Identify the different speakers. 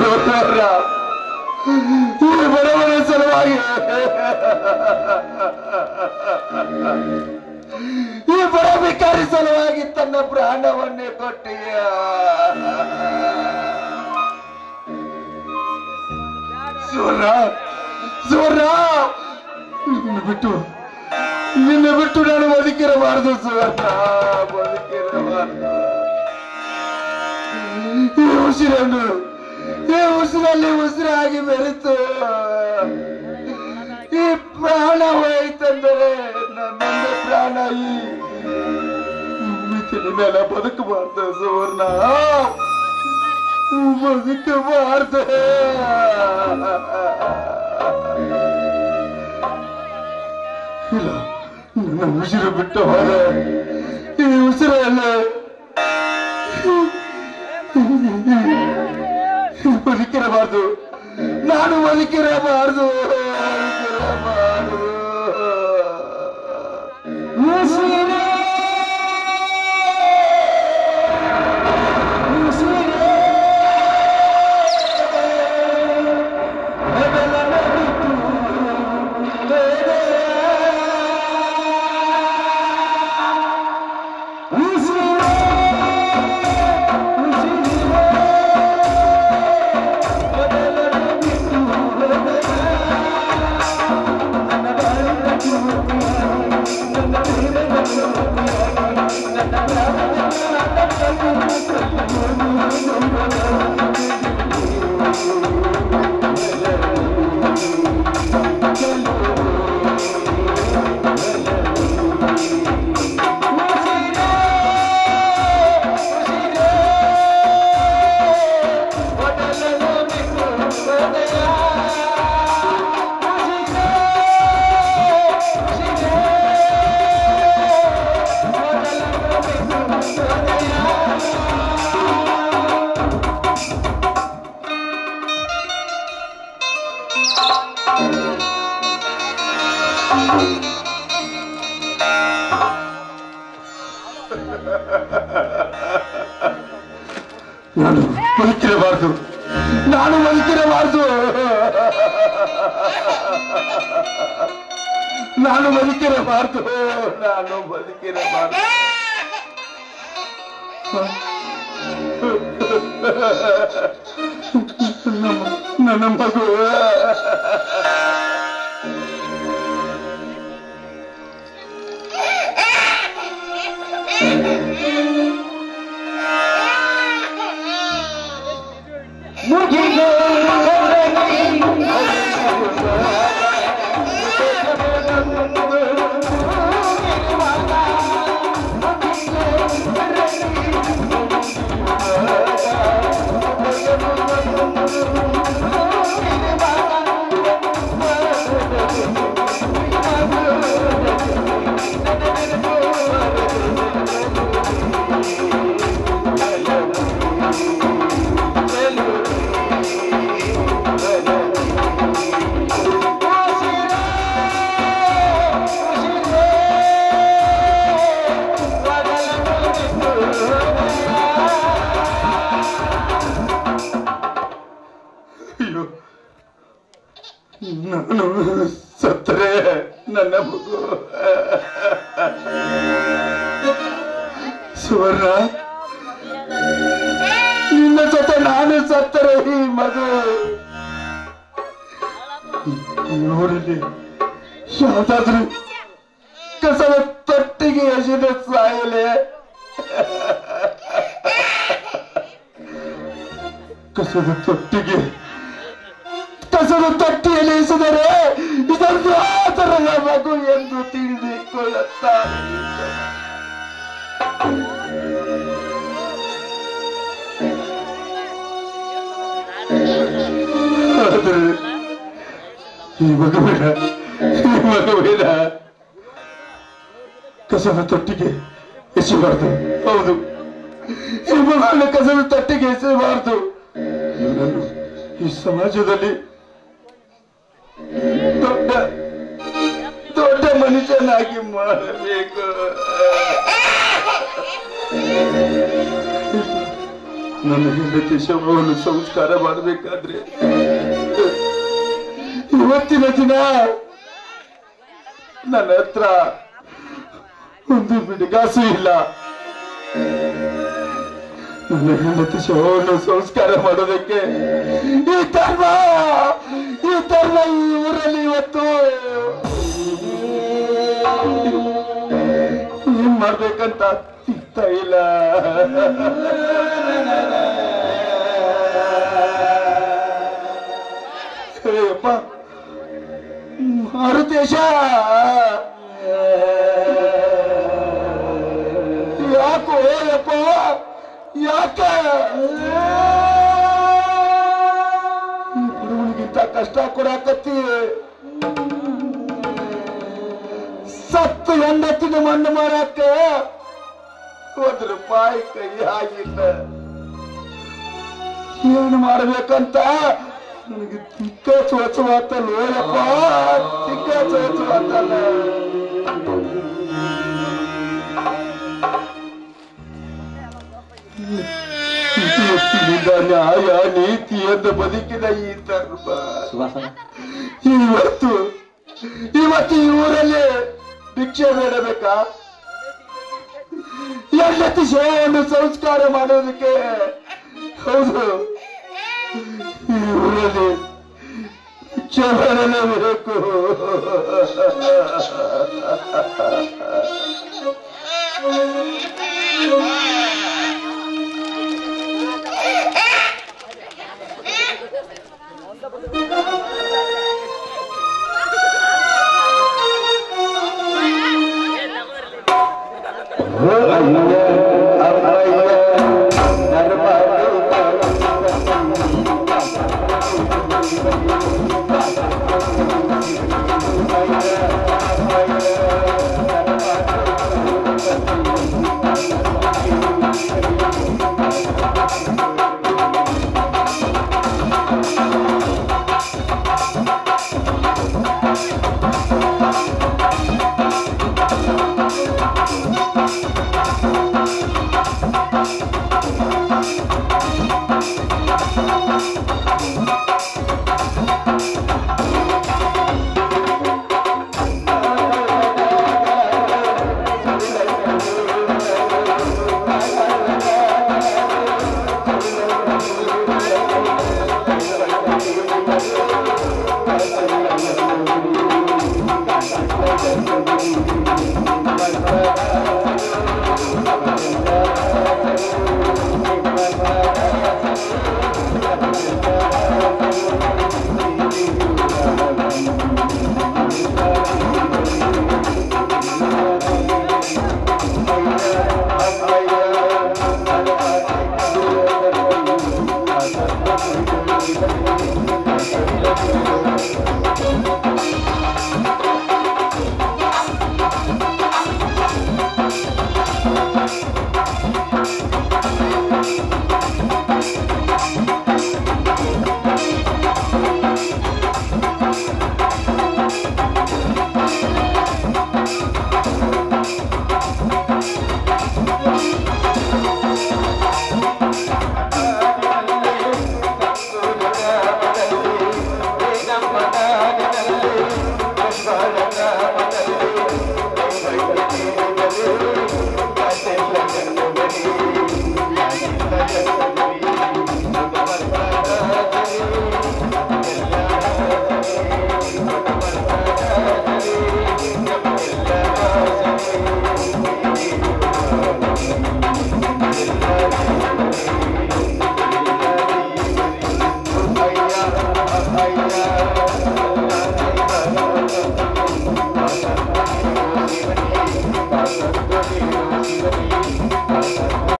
Speaker 1: ಶಿವರಾರ ಈ ಬಡವನ ಸಲುವಾಗಿ ಈ ಬಡ ಭಿಕಾರಿ ಸಲುವಾಗಿ ತನ್ನ ಪ್ರಾಣವನ್ನೇ ಕೊಟ್ಟಿಯ ಶಿವರ ಶಿವರ ನಿನ್ನ ಬಿಟ್ಟು ನಿನ್ನ ಬಿಟ್ಟು ನಾನು ಬದುಕಿರಬಾರದು ಸುವರ್ಣ ಬದುಕಿರಬಾರದು ಈ ಉಸಿರನ್ನು ಈ ಉಸಿರಲ್ಲಿ ಉಸಿರಾಗಿ ಬೆರೆತು ಈ ಪ್ರಾಣ ಹೋಯ್ತಂದರೆ ನನ್ನೊಂದು ಪ್ರಾಣ ಈ ಮಿತಿನ ಮೇಲೆ ಬದುಕಬಾರ್ದು ಸುವರ್ಣ ಬದುಕಬಾರ್ದು ಇಲ್ಲ ನನ್ನ ಉಸಿರು ಬಿಟ್ಟು ಹೋದ ಈ ಉಸಿರಲ್ಲಿ ಬದುಕಿರಬಾರ್ದು ನಾನು ಬದುಕಿರಬಾರ್ದು ಬದುಕಿರಬಾರ್ದು ಉಸಿರೇ ಉಸಿರೇ ಮೊದಲನ ಬಿಟ್ಟು ಉಸಿರೇ ನಾನು ಬದುಕಿರಬಾರ್ದು ನಾನು ಬದುಕಿರಬಾರ್ದು ನಾನು ಬದುಕಿರಬಾರ್ದು ನಾನು ಬದುಕಿರಬಾರ್ದು ನಮ್ಮ- ನನ್ನ ಮಗು ಅಯ್ಯೋ ನಾನು ಸತ್ತರೆ ನನ್ನ ಮಗು ಸುವರ್ಣ ನಿನ್ನ ಜೊತೆ ನಾನು ಸತ್ತರೆ ಈ ಮಗು ಊರಲ್ಲಿ ಯಾವ್ದಾದ್ರು ಕಸದ ತೊಟ್ಟಿಗೆ ಎಸೆದ ಸಾಯಲೆ ಕಸದ ತೊಟ್ಟಿಗೆ ಕಸದ ತೊಟ್ಟಿಯಲ್ಲಿ ಎಸೆದರೆ ಇದೊಂದು ಆತರದ ಮಗು ಎಂದು ತಿಳಿದುಕೊಳ್ಳುತ್ತಾರೆ ಆದರೆ ಈ ಮಗುವಿನ ಈ ಮಗುವಿನ ಕಸದ ತೊಟ್ಟಿಗೆ ಎಸೆಯಬಾರ್ದು ಹೌದು ಈ ಮಗುವಿನ ಕಸದ ತೊಟ್ಟಿಗೆ ಎಸೆಯಬಾರ್ದು ಇವನನ್ನು ಈ ಸಮಾಜದಲ್ಲಿ ದೊಡ್ಡ ದೊಡ್ಡ ಮನುಷ್ಯನಾಗಿ ಮಾಡಬೇಕು ನನ್ನ ಹೆಂಡತಿ ಶವವನ್ನು ಸಂಸ್ಕಾರ ಮಾಡಬೇಕಾದ್ರೆ ಇವತ್ತಿನ ದಿನ ನನ್ನ ಹತ್ರ ಒಂದು ಬಿಡುಗಾಸು ಇಲ್ಲ ನನ್ನ ಹೆಂಡತಿ ಶವವನ್ನು ಸಂಸ್ಕಾರ ಮಾಡೋದಕ್ಕೆ ಈ ಧರ್ಮ ಈ ಧರ್ಮ ಈ ಊರಲ್ಲಿ ಇವತ್ತು ಏನ್ ಮಾಡ್ಬೇಕಂತ ಸಿಗ್ತಾ ಇಲ್ಲ ಅಯ್ಯಪ್ಪ ಮಾರುತೇಶ ಯಾಕೋ ಯಪ್ಪ ಯಾಕ ಈ ಬಡವನಿಗಿಂತ ಕಷ್ಟ ಕೊಡಾಕತ್ತಿ ಸತ್ತು ಹೆಂಡತಿನ ಮಣ್ಣು ಮಾಡಾಕ ಒಂದು ರೂಪಾಯಿ ಕೈ ಆಗಿಲ್ಲ ಏನು ಮಾಡ್ಬೇಕಂತ ನನಗೆ ತಿಕ್ಕ ಚೋಚವಾತಲ್ಲ ಯಪ್ಪ ತಿಕ್ಕ ಚೋಚವಾತಲ್ಲ ಇವತ್ತಿನಿಂದ ನ್ಯಾಯ ನೀತಿಯಿಂದ ಬದುಕಿದ ಈ ಧರ್ಮ ಇವತ್ತು ಇವತ್ತು ಈ ಊರಲ್ಲಿ ಭಿಕ್ಷೆ ಬೇಡಬೇಕಾ ಹೆಂಡತಿ ಸೇವೆಯನ್ನು ಸಂಸ್ಕಾರ ಮಾಡೋದಕ್ಕೆ ಹೌದು ಈ ಊರಲ್ಲಿ ಭಿಕ್ಷೆ ಬೇಡಲೇಬೇಕು